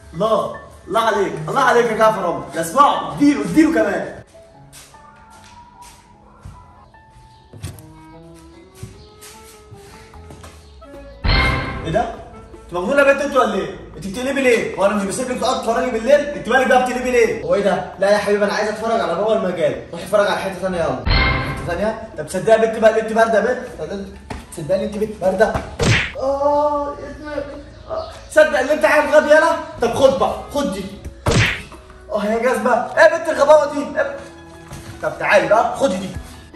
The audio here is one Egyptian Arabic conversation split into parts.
الله الله عليك الله عليك يا جعفر عمر ده اسمعه اديله اديله كمان ايه ده؟ انت مجنونه يا بنت انت ولا ايه؟ انت بتقلبي ليه؟ هو انا مش بسيب لك تقعد تتفرجي بالليل؟ انت مالك بقى بتقلبي ليه؟ هو ايه ده؟ لا يا حبيبي انا عايز اتفرج على بابا المجال، روح اتفرج على حته ثانيه يلا. حته ثانيه؟ طب تصدقي يا بنت بقى اللي انت بارده يا بنت؟ تصدقني انت بنت بارده؟ اه يا دماغي. آه، تصدق اللي انت عامل غبي يلا؟ طب خد بقى خد دي. اه يا جزمه، ايه يا بنت الغباوه دي؟ إيه؟ طب تعالي بقى خدي دي.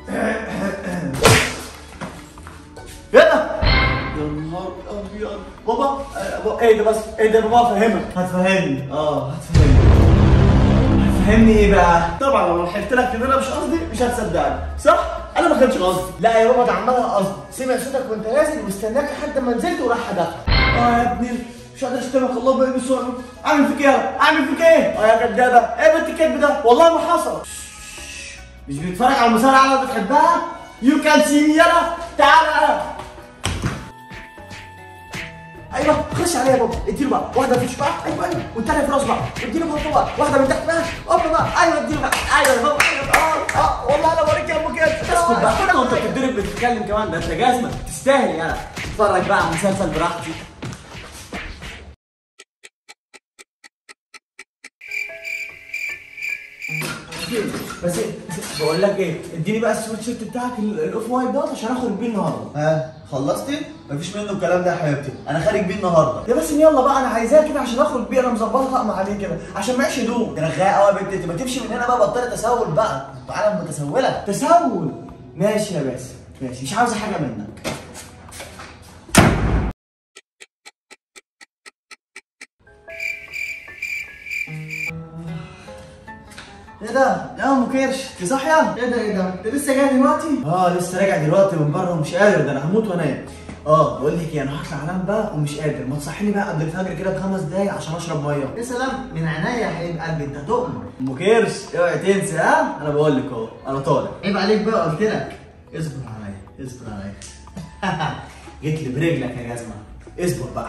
يلا يا نهار ابيض بابا آه، بابا، ايه ده بس ايه ده بابا فهمك هتفهمني اه هتفهمني هتفهمني ايه بقى طبعا لو حلت لك ان انا مش قصدي مش هتصدقني صح انا ما كانش قصدي لا يا بابا ده عملها قصدي سمع صوتك وانت نازل واستناك لحد ما نزلت وراح حدفها اه يا ابني مش قادر اشتمك الله بقى بسرعه اعمل فيك ايه اعمل فيك ايه اه يا كدابه ايه بنت الكذب ده والله ما حصل مش بتتفرج على المصارعه اللي بتحبها يو كان سي يلا تعالى ايوه خش عليا يا بابا اديله بقى واحده في بقى ايوه ايوه والتانيه في راس بقى اديله بقى بقى واحده من تحت بقى هوبا بقى ايوه اديله بقى ايوه يا بابا ايوه اه اه والله انا بوريك يا ابو كده اسكت بقى كده وانت بتتضرب بتتكلم كمان ده انت جزمه تستاهل يلا اتفرج بقى على المسلسل براحتي بس بس بقول لك ايه اديني بقى السويت شيرت بتاعك ال- الاوف وايت دوت عشان اخرج بيه النهارده ها خلصتي مفيش منه الكلام ده يا حبيبتي انا خارج بيه النهارده يا بس يلا بقى انا عايزاه كده عشان اخرج بيه انا مظبطه طقم عليه كده عشان معيش هدوم ده رغايه قوي يا بنتي انت ما تمشي من هنا بقى بطلي تسول بقى انتوا عالم متسوله تسول ماشي يا باسم ماشي مش عاوزه حاجه منك ايه ده؟ يا ام كرش انت صاحيه؟ ايه ده ايه ده؟ انت لسه جاي دلوقتي؟ اه لسه راجع دلوقتي من بره ومش قادر ده انا هموت وانام. اه بقول لك ايه انا هطلع انام بقى ومش قادر ما تصحيني بقى قبل الفجر كده بخمس دقايق عشان اشرب ميه. يا سلام من عينيا يا حبيب قلبي انت تؤمر. ام كرش اوعي تنسى ها؟ انا بقول لك اهو انا طالع. عيب عليك بقى قلت لك. اصبر عليا اصبر عليا. جيت لي برجلك يا جزمه. اصبر بقى.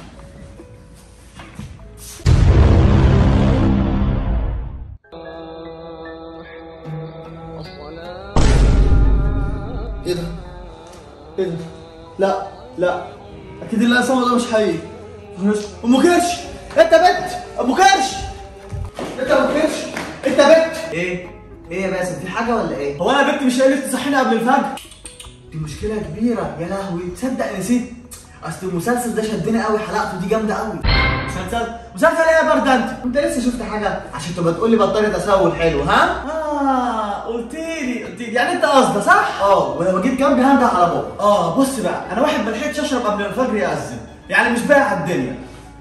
ايه ده؟ ايه ده؟ لا لا اكيد اللي انا سامعه ده مش حقيقي مش ام كرش انت بنت ابو كرش انت ابو كرش انت بنت ايه؟ ايه يا باسم في حاجه ولا ايه؟ هو انا بنت مش قايل تصحيني قبل الفجر دي مشكله كبيره يا لهوي تصدق نسيت اصل المسلسل ده شدني قوي حلقته دي جامده قوي مسلسل مسلسل ايه يا برده انت انت لسه شفت حاجه عشان تبقى تقول لي بطلي تسول حلو ها اه قلت لي قلت لي يعني انت قصده صح اه ولما جيت جنبي هنده على بابا اه بص بقى انا واحد ما لحقتش اشرب قبل الفجر يأذن يعني مش بايع على الدنيا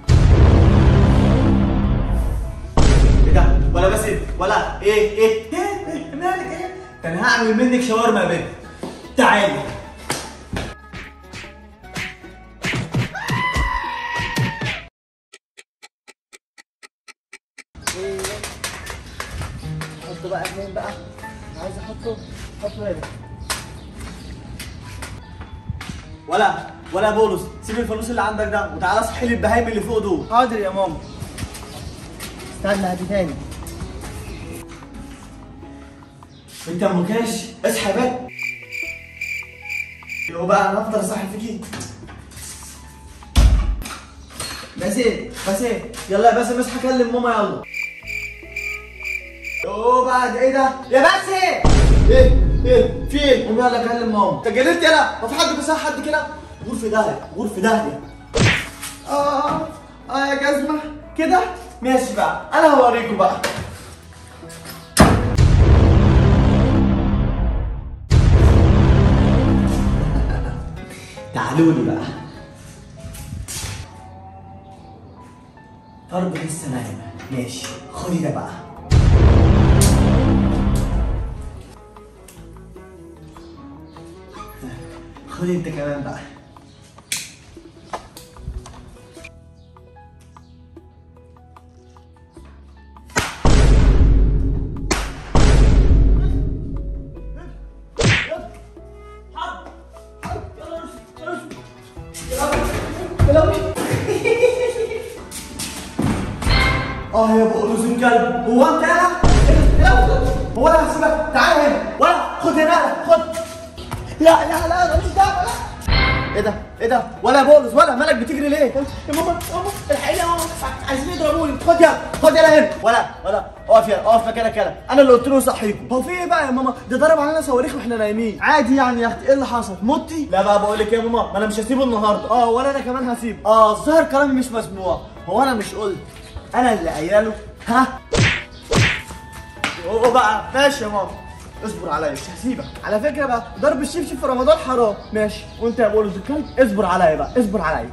ايه ده ولا بس ايه ولا ايه ايه ايه, إيه؟ مالك ايه ده انا هعمل منك شاورما يا بنت تعالي حطه بقى فين بقى عايز احطه حطه هنا ولا ولا بولس سيب الفلوس اللي عندك ده وتعالى صحي لي البهايم اللي فوق دول حاضر يا ماما استنى هدي تاني انت يا ام كاش اصحى يا بنت يو بقى انا هفضل اصحي فيكي بس ايه بس ايه يلا يا باسم اصحى كلم ماما يلا يو بعد ايه ده يا بس ايه ايه ايه في ايه قوم يلا كلم ماما انت جننت يلا هو في حد بيصحى حد كده غور في داهيه غور في داهيه اه اه يا جزمه كده ماشي بقى انا هوريكم بقى تعالوا لي بقى فرض لسه نايمة ماشي خدي ده بقى خدي انت كمان بقى اه يا بقلوز الكلب هو انت انا هو انا هسيبك تعال هنا ولا خد هنا خد لا لا لا ماليش دعوه لا ايه ده ايه ده ولا يا بولس ولا مالك بتجري ليه يا ماما ماما الحقيقه يا ماما عايزين يضربوني خد يلا خد يلا هنا ولا ولا اقف يلا اقف مكانك يلا انا اللي قلت له صحيكم هو في ايه بقى يا ماما ده ضرب علينا صواريخ واحنا نايمين عادي يعني يا اختي ايه اللي حصل متي لا بقى بقول لك ايه يا ماما ما انا مش هسيبه النهارده اه ولا انا كمان هسيبه اه الظاهر كلامي مش مسموع هو انا مش قلت انا اللي قايله له ها هو بقى ماشي يا ماما اصبر عليا مش هسيبك على فكره بقى ضرب الشبشب في رمضان حرام ماشي وانت يا بولس الكلب اصبر عليا بقى اصبر عليا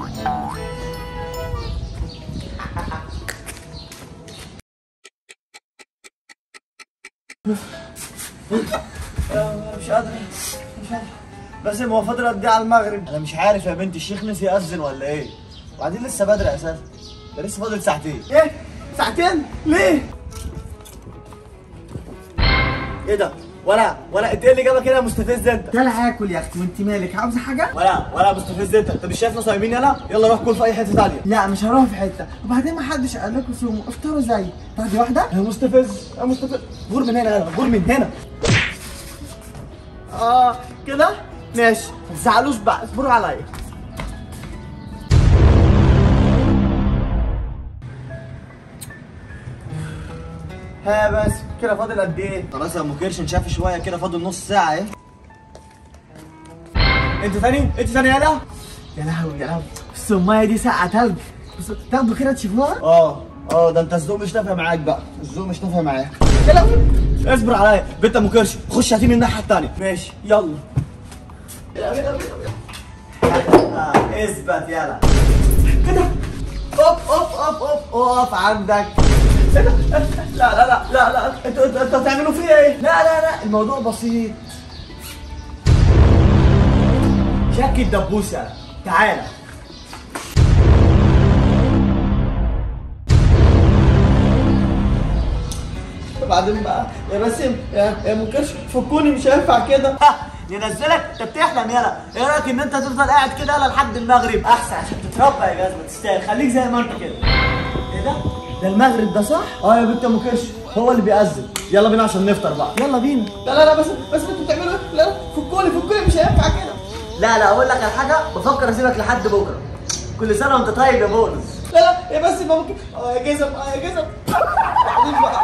آه، مش قادر مش قادر بس هو فاضل قد ايه على المغرب انا مش عارف يا بنت الشيخ نسي يأذن ولا ايه وبعدين لسه بدري اساسا ده لسه فاضل ساعتين ايه ساعتين ليه ايه ده ولا ولا انت ايه اللي جابك هنا يا مستفز انت يلا هاكل يا اختي وانت مالك عاوزه حاجه ولا ولا مستفز انت انت مش شايفنا صايمين يلا يلا روح كل في اي حته ثانيه لا مش هروح في حته وبعدين ما حدش قال لكم صوموا افطروا زي تاخدي واحده يا مستفز يا مستفز غور من هنا يلا غور من هنا اه كده ماشي ما تزعلوش بقى اصبروا عليا ها بس كده فاضل قد ايه؟ خلاص يا ام كرش نشاف شويه كده فاضل نص ساعه اهي انت تاني؟ انت تاني يلا؟ يا لهوي يا لهوي بس الميه دي ساقعه تلج بس تاخدوا كده تشوفوها اه اه ده انت الذوق مش نافع معاك بقى الذوق مش نافع معاك يا لهوي اصبر عليا بنت ام كرش خش هاتيني الناحيه الثانيه ماشي يلا يلا يلا يلا آه، اثبت يلا كده اوف اوف اوف اوف اوف عندك إيه ده؟ لا لا لا لا لا انتوا انتوا انتوا هتعملوا فيا ايه؟ لا لا لا الموضوع بسيط شكي الدبوس يلا تعالى وبعدين بقى يا باسم يا يا منكرش فكوني مش هينفع كده ننزلك انت بتحلم يلا ايه رايك ان انت تفضل قاعد كده يلا لحد المغرب احسن عشان تتربى يا جزمه تستاهل خليك زي ما انت كده ايه ده ده المغرب ده صح اه يا بنت ام كرش هو اللي بيأذن يلا بينا عشان نفطر بقى يلا بينا لا لا لا بس بس انتوا بتعملوا ايه لا لا فكوني فكوني مش هينفع كده لا لا اقول لك على حاجه بفكر اسيبك لحد بكره كل سنه وانت طيب يا بونس لا لا يا بس ممكن اه يا جزم اه يا جزم بعدين بقى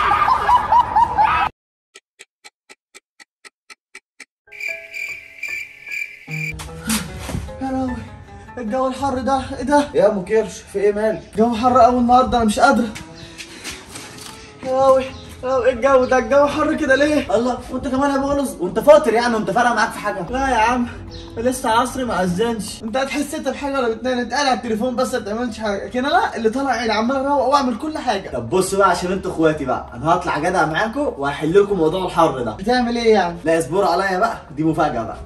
يا لهوي الجو الحر ده ايه ده؟ يا ابو كرش في ايه مالك؟ الجو حر قوي النهارده انا مش قادره يا لهوي يا لهوي، ايه الجو ده الجو حر كده ليه؟ الله وانت كمان يا بولس وانت فاطر يعني وانت فارقه معاك في حاجه؟ لا يا عم لسه عصري ما اذنش انت هتحس انت بحاجه ولا بتنام انت قاعد على التليفون بس ما بتعملش حاجه لكن انا اللي طالع عيني عمال اروق واعمل كل حاجه طب بصوا بقى عشان انتوا اخواتي بقى انا هطلع جدع معاكم وهحل لكم موضوع الحر ده بتعمل ايه يعني لا اصبروا عليا بقى دي مفاجاه بقى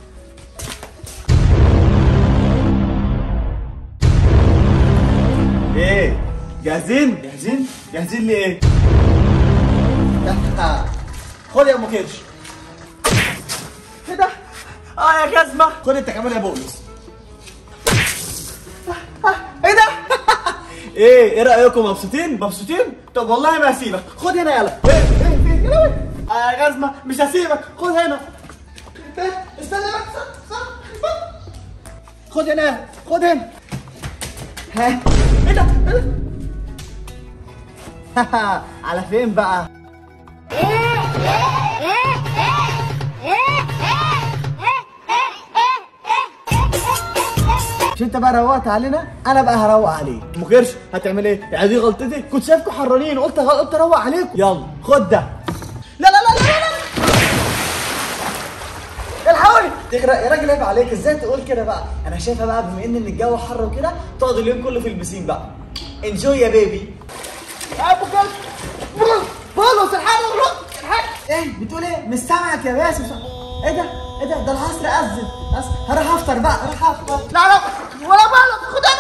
ايه جاهزين جاهزين جاهزين لايه خد يا ام كرش ايه ده اه يا جزمه خد انت كمان يا بولس ايه ده ايه ايه رايكم مبسوطين مبسوطين طب والله ما هسيبك خد هنا يلا ايه ايه فين يلا وين؟ اه يا جزمه مش هسيبك خد هنا إيه؟ استنى بس استنى خد هنا خد هنا ها ايه ده ايه ده على فين بقى مش انت بقى روقت علينا انا بقى هروق عليك ام كرش هتعمل ايه يعني دي غلطتي كنت شايفكم حرانين قلت قلت اروق عليكم يلا خد ده لا لا لا لا لا, لا. الحقوني يا راجل عيب عليك ازاي تقول كده بقى انا شايفها بقى بما ان الجو حر وكده تقعد اليوم كله في البسين بقى انجوي يا بيبي يا ابو كرش بولس الحقني الحقني ايه بتقول ايه مش سامعك يا باسم ايه ده ايه ده ده العصر اذن بس هروح افطر بقى هروح افطر لا لا ولا بالك خد انا